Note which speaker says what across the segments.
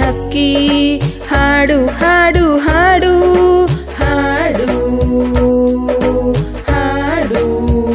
Speaker 1: ಹಕ್ಕಿ ಹಾಡು ಹಾಡು ಹಾಡು ಹಾಡು ಹಾಡು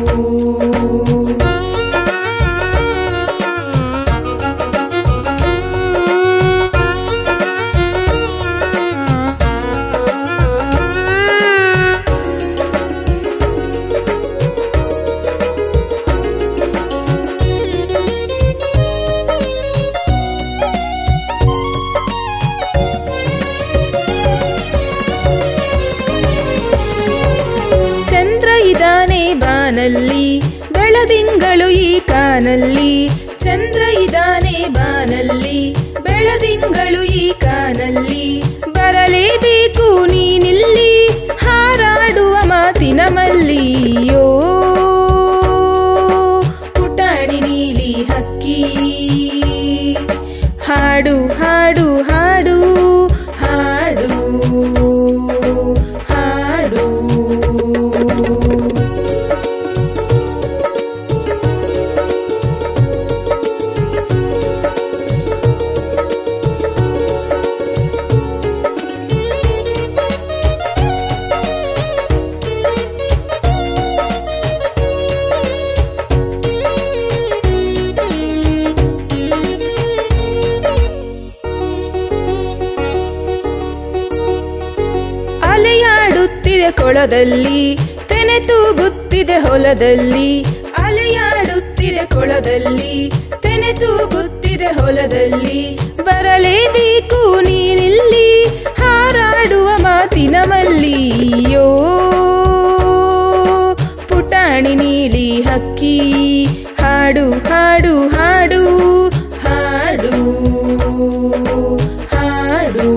Speaker 1: ಚಂದ್ರ ಇದಾನೆ ಬಾನಲ್ಲಿ ಬೆಳದಿಂಗಳು ಈ ಕಾನಲ್ಲಿ ಚಂದ್ರ ಇದಾನೆ ಬಾನಲ್ಲಿ ಬೆಳದಿಂಗಳು ಈ ಕಾನಲ್ಲಿ ಬರಲೇಬೇಕು ನೀನಿಲ್ಲಿ ಹಾರಾಡುವ ಮಾತಿನ ಮಲ್ಲಿಯೋ ಪುಟಾಣಿ ನೀಲಿ ಹಕ್ಕಿ ಹಾಡು ಹಾಡು ಹಾಡು ಹಾಡು ಹಾಡು ಅಲೆಯಾಡುತ್ತಿದೆ ಕೊಳದಲ್ಲಿ ತೆನೆ ತೂಗುತ್ತಿದೆ ಹೊಲದಲ್ಲಿ ಅಲೆಯಾಡುತ್ತಿದೆ ಕೊಳದಲ್ಲಿ ತೆನೆ ತೂಗುತ್ತಿದೆ ಹೊಲದಲ್ಲಿ ಬರಲೇಬೇಕು ನೀನಿಲ್ಲಿ ಹಾರಾಡುವ ಮಾತಿನ ಮಲ್ಲಿಯೋ ಪುಟಾಣಿ ನೀಲಿ ಹಕ್ಕಿ ಹಾಡು ಹಾಡು ಹಾಡು ಹಾಡು ಹಾಡು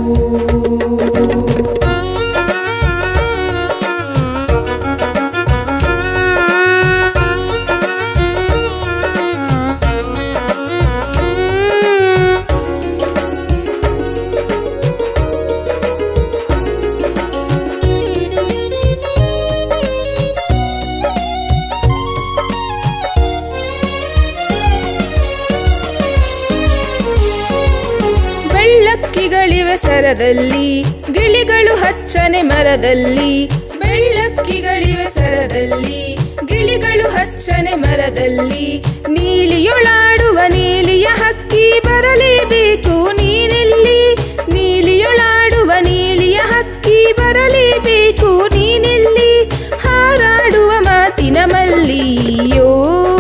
Speaker 1: ಬೆಳ್ಳಕ್ಕಿಗಳಿವೆ ಸರದಲ್ಲಿ ಗಿಳಿಗಳು ಹಚ್ಚನೆ ಮರದಲ್ಲಿ ಬೆಳ್ಳಕ್ಕಿಗಳಿವೆ ಸರದಲ್ಲಿ ಗಿಳಿಗಳು ಹಚ್ಚನೆ ಮರದಲ್ಲಿ ನೀಲಿಯೊಳಾಡುವ ನೀಲಿಯ ಹಕ್ಕಿ ಬರಲೇಬೇಕು ನೀನೆಲ್ಲಿ ನೀಲಿಯೊಳಾಡುವ ನೀಲಿಯ ಹಕ್ಕಿ ಬರಲೇಬೇಕು ನೀನೆಲ್ಲಿ ಹಾರಾಡುವ ಮಾತಿನ ಮಲ್ಲಿಯೋ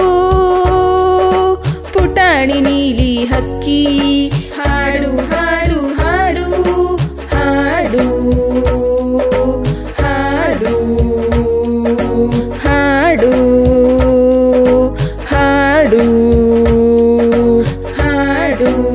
Speaker 1: ಪುಟಾಣಿ ನೀಲಿ ಹಕ್ಕಿ ಹಾಡು ಹಾಡು ಹಾಡು ಹಾಡು ಹಾಡು ಹಾಡು ಹಾಡು ಹಾಡು